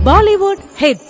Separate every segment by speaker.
Speaker 1: Bollywood hits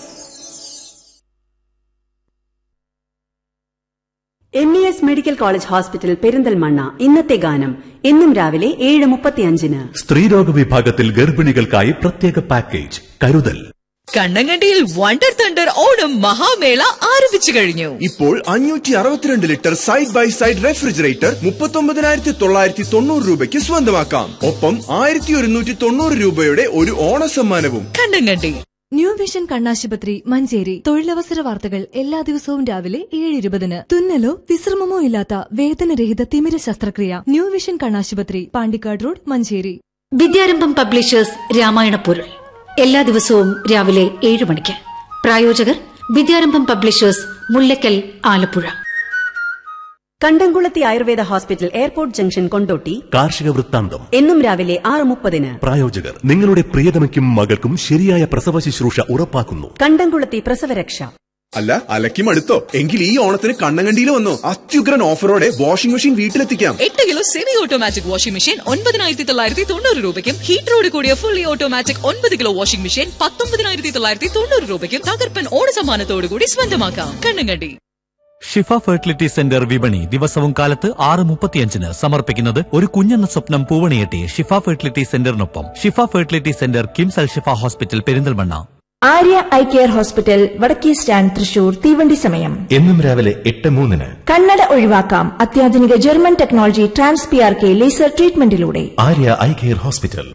Speaker 2: M E S medical college hospital Perinthalmanna ഇന്നത്തെ ഗാനം എന്നും രാവിലെ ഏഴ് മുപ്പത്തിയഞ്ചിന്
Speaker 3: സ്ത്രീരോഗ വിഭാഗത്തിൽ ഗർഭിണികൾക്കായി പ്രത്യേക പാക്കേജ് കരുതൽ
Speaker 4: കണ്ണങ്കണ്ടിയിൽ വണ്ടർ തണ്ടർ ഓണം മഹാമേള ആരംഭിച്ചു കഴിഞ്ഞു
Speaker 5: ഇപ്പോൾ അഞ്ഞൂറ്റി അറുപത്തിരണ്ട് litre side by side refrigerator മുപ്പത്തൊമ്പതിനായിരത്തി തൊള്ളായിരത്തി തൊണ്ണൂറ് രൂപയ്ക്ക് സ്വന്തമാക്കാം ഒപ്പം ആയിരത്തി ഒരുന്നൂറ്റി തൊണ്ണൂറ് രൂപയുടെ ഒരു ഓണസമ്മാനവും
Speaker 4: കണ്ണങ്കണ്ടി
Speaker 6: ന്യൂ വിഷൻ കണ്ണാശുപത്രി മഞ്ചേരി തൊഴിലവസര വാർത്തകൾ എല്ലാ ദിവസവും രാവിലെ ഏഴ് ഇരുപതിന് തുന്നലോ വിശ്രമമോ ഇല്ലാത്ത വേദനരഹിത തിമിര ശസ്ത്രക്രിയ ന്യൂ വിഷൻ കണ്ണാശുപത്രി പാണ്ടിക്കാട് റോഡ് മഞ്ചേരി
Speaker 7: വിദ്യാരംഭം പബ്ലിഷേഴ്സ് രാമായണ പൊരുൾ എല്ലാ ദിവസവും രാവിലെ ഏഴ് മണിക്ക് പ്രായോജകർ വിദ്യാരംഭം publishers Mullakkal Alappuzha
Speaker 2: Kandamkulathy Ayurveda hospital airport junction Kondotty
Speaker 3: കാർഷിക വൃത്താന്തം
Speaker 2: എന്നും രാവിലെ ആറ് മുപ്പതിന്
Speaker 3: പ്രായോജകർ നിങ്ങളുടെ പ്രിയതമയ്ക്കും മകൾക്കും ശരിയായ പ്രസവ ശുശ്രൂഷ ഉറപ്പാക്കുന്നു
Speaker 2: കണ്ടംകുളത്തി പ്രസവരക്ഷ
Speaker 5: അല്ല അലക്കി മടുത്തോ എങ്കിൽ ഈ ഓണത്തിന് കണ്ണങ്കണ്ടിയിൽ വന്നോ അത്യുഗ്രൻ ഓഫറോടെ വാഷിംഗ് മെഷീൻ വീട്ടിലെത്തിക്കാം
Speaker 4: എട്ട് kilo semi automatic washing machine ഒൻപതിനായിരത്തി തൊള്ളായിരത്തി തൊണ്ണൂറ് രൂപയ്ക്കും ഹീറ്ററോട് കൂടിയ ഫുള്ളി ഓട്ടോമാറ്റിക് ഒൻപത് കിലോ വാഷിംഗ് മെഷീൻ പത്തൊമ്പതിനായിരത്തി തൊള്ളായിരത്തി തൊണ്ണൂറ് രൂപയ്ക്കും തകർപ്പൻ ഓണ സമ്മാനത്തോടു കൂടി സ്വന്തമാക്കാം കണ്ണങ്കണ്ടി
Speaker 8: ഷിഫ ഫെർട്ടിലിറ്റി സെന്റർ വിപണി ദിവസവും കാലത്ത് ആറ് മുപ്പത്തിയഞ്ചിന് സമർപ്പിക്കുന്നത് ഒരു കുഞ്ഞെന്ന സ്വപ്നം പൂവണിയെട്ടി ഷിഫ ഫെർട്ടിലിറ്റി സെന്ററിനൊപ്പം Shifa fertility centre KIMS Al Shifa hospital Perinthalmanna
Speaker 9: Arya eye care hospital വടക്കേ സ്റ്റാൻഡ് തൃശൂർ തീവണ്ടി സമയം
Speaker 3: എന്നും രാവിലെ എട്ട് മൂന്നിന്
Speaker 9: കണ്ണട ഒഴിവാക്കാം അത്യാധുനിക German technology trans P R K laser ട്രീറ്റ്മെന്റിലൂടെ
Speaker 3: Arya eye care hospital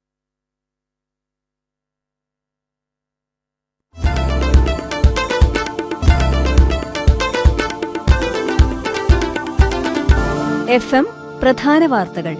Speaker 6: F M പ്രധാന വാർത്തകൾ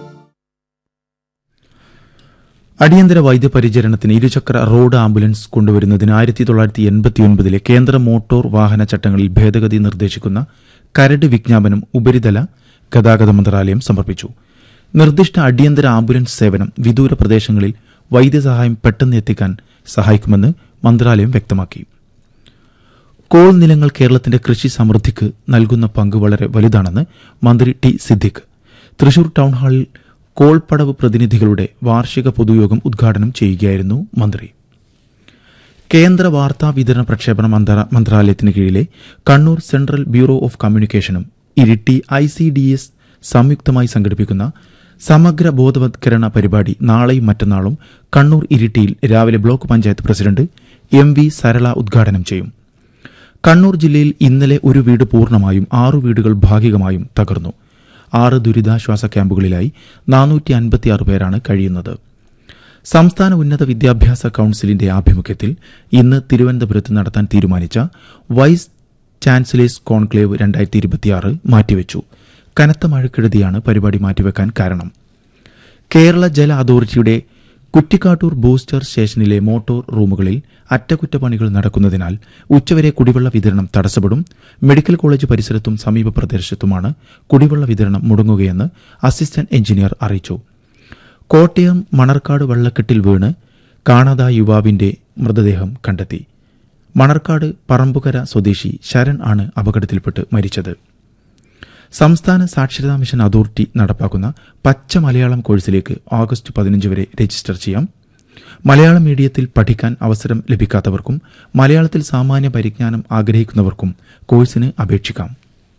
Speaker 10: അടിയന്തര വൈദ്യപരിചരണത്തിന് ഇരുചക്ര റോഡ് ആംബുലൻസ് കൊണ്ടുവരുന്നതിന് ആയിരത്തി തൊള്ളായിരത്തി എൺപത്തിയൊൻപതിലെ കേന്ദ്ര മോട്ടോർ വാഹന ചട്ടങ്ങളിൽ ഭേദഗതി നിർദ്ദേശിക്കുന്ന കരട് വിജ്ഞാപനം ഉപരിതല ഗതാഗത മന്ത്രാലയം സമർപ്പിച്ചു നിർദ്ദിഷ്ട അടിയന്തര ആംബുലൻസ് സേവനം വിദൂര പ്രദേശങ്ങളിൽ വൈദ്യസഹായം പെട്ടെന്ന് എത്തിക്കാൻ സഹായിക്കുമെന്ന് മന്ത്രാലയം വ്യക്തമാക്കി കോൾ നിലങ്ങൾ കേരളത്തിന്റെ കൃഷി സമൃദ്ധിക്ക് നൽകുന്ന പങ്ക് വളരെ വലുതാണെന്ന് മന്ത്രി ടി സിദ്ദിഖ് തൃശൂർ ടൗൺ ഹാളിൽ കോൾപടവ് പ്രതിനിധികളുടെ വാർഷിക പൊതുയോഗം ഉദ്ഘാടനം ചെയ്യുകയായിരുന്നു മന്ത്രി കേന്ദ്ര വാർത്താ വിതരണ പ്രക്ഷേപണ മന്ത്ര- മന്ത്രാലയത്തിന് കീഴിലെ കണ്ണൂർ സെൻട്രൽ ബ്യൂറോ ഓഫ് കമ്മ്യൂണിക്കേഷനും Iritty I C D S സംയുക്തമായി സംഘടിപ്പിക്കുന്ന സമഗ്ര ബോധവത്കരണ പരിപാടി നാളെയും മറ്റന്നാളും കണ്ണൂർ ഇരിട്ടിയിൽ രാവിലെ block panchayat president M V Sarala ഉദ്ഘാടനം ചെയ്യും കണ്ണൂർ ജില്ലയിൽ ഇന്നലെ ഒരു വീട് പൂർണ്ണമായും ആറു വീടുകൾ ഭാഗികമായും തകർന്നു ആറ് ദുരിതാശ്വാസ ക്യാമ്പുകളിലായി നാനൂറ്റി അൻപത്തിയാറ് പേരാണ് കഴിയുന്നത് സംസ്ഥാന ഉന്നത വിദ്യാഭ്യാസ കൌൺസിലിന്റെ ആഭിമുഖ്യത്തിൽ ഇന്ന് തിരുവനന്തപുരത്ത് നടത്താൻ തീരുമാനിച്ച വൈസ് ചാൻസലേഴ്സ് കോൺക്ലേവ് രണ്ടായിരത്തി ഇരുപത്തിയാറ് മാറ്റിവെച്ചു കനത്ത മഴക്കെടുതിയാണ് പരിപാടി മാറ്റിവെക്കാൻ കാരണം കേരള ജല അതോറിറ്റിയുടെ കുറ്റിക്കാട്ടൂർ ബൂസ്റ്റർ സ്റ്റേഷനിലെ മോട്ടോർ റൂമുകളിൽ അറ്റകുറ്റപ്പണികൾ നടക്കുന്നതിനാൽ ഉച്ചവരെ കുടിവെള്ള വിതരണം തടസ്സപ്പെടും മെഡിക്കൽ കോളേജ് പരിസരത്തും സമീപ പ്രദേശത്തുമാണ് കുടിവെള്ള വിതരണം മുടങ്ങുകയെന്ന് അസിസ്റ്റന്റ് എഞ്ചിനീയർ അറിയിച്ചു കോട്ടയം മണർക്കാട് വെള്ളക്കെട്ടിൽ വീണ് കാണാതായ യുവാവിന്റെ മൃതദേഹം കണ്ടെത്തി മണർക്കാട് പറമ്പുകര സ്വദേശി ശരൺ ആണ് അപകടത്തിൽപ്പെട്ട് മരിച്ചത് സംസ്ഥാന സാക്ഷരതാ മിഷൻ അതോറിറ്റി നടപ്പാക്കുന്ന പച്ച മലയാളം കോഴ്സിലേക്ക് ഓഗസ്റ്റ് പതിനഞ്ച് വരെ രജിസ്റ്റർ ചെയ്യാം മലയാളം മീഡിയത്തിൽ പഠിക്കാൻ അവസരം ലഭിക്കാത്തവർക്കും മലയാളത്തിൽ സാമാന്യ പരിജ്ഞാനം ആഗ്രഹിക്കുന്നവർക്കും കോഴ്സിന് അപേക്ഷിക്കാം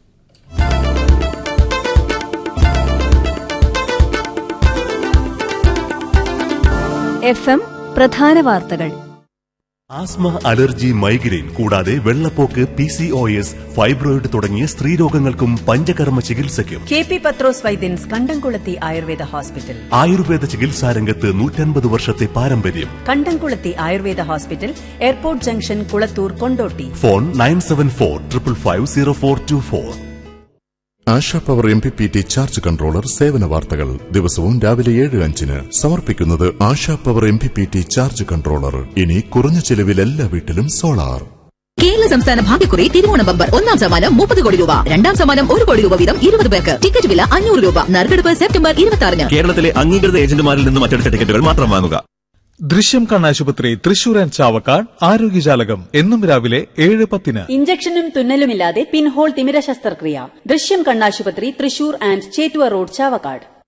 Speaker 6: എഫ് എം പ്രധാന വാർത്തകൾ
Speaker 3: ആസ്മ അലർജി മൈഗ്രെയിൻ കൂടാതെ വെള്ളപ്പോക്ക് P C O S fibroid തുടങ്ങിയ സ്ത്രീരോഗങ്ങൾക്കും പഞ്ചകർമ്മ ചികിത്സയ്ക്കും
Speaker 2: കെ പി പത്രോസ് വൈദ്യൻസ് കണ്ടംകുളത്തി ആയുർവേദ ഹോസ്പിറ്റൽ
Speaker 3: ആയുർവേദ ചികിത്സാ രംഗത്ത് നൂറ്റൻപത് വർഷത്തെ പാരമ്പര്യം
Speaker 2: Kandamkulathy Ayurveda hospital airport junction Kulathur Kondotty
Speaker 3: phone nine seven four triple five zero four two four
Speaker 11: Asha power M P P T charge controller സേവന വാർത്തകൾ ദിവസവും രാവിലെ ഏഴ് അഞ്ചിന് സമർപ്പിക്കുന്നത് Asha power M P P T charge controller ഇനി കുറഞ്ഞ ചെലവിൽ എല്ലാ വീട്ടിലും സോളാർ
Speaker 4: കേരള സംസ്ഥാന ഭാഗ്യക്കുറി തിരുവോണ ബമ്പർ ഒന്നാം സമ്മാനം മുപ്പത് കോടി രൂപ രണ്ടാം സമ്മാനം ഒരു കോടി രൂപ വീതം ഇരുപത് പേർക്ക് ടിക്കറ്റ് വില അഞ്ഞൂറ് രൂപ നറുക്കെടുപ്പ് സെപ്റ്റംബർ ഇരുപത്തി ആറിന്
Speaker 12: കേരളത്തിലെ അംഗീകൃത ഏജന്റുമാരിൽ നിന്നും മറ്റെടുത്ത ടിക്കറ്റുകൾ മാത്രം വാങ്ങുക
Speaker 13: ദൃശ്യം കണ്ണാശുപത്രി തൃശൂർ ആൻഡ് ചാവക്കാട് ആരോഗ്യജാലകം എന്നും രാവിലെ ഏഴ് പത്തിന്
Speaker 2: ഇഞ്ചക്ഷനും തുന്നലുമില്ലാതെ പിൻഹോൾ തിമിര ശസ്ത്രക്രിയ ദൃശ്യം കണ്ണാശുപത്രി തൃശൂർ ആൻഡ് ചേറ്റുവ റോഡ് ചാവക്കാട്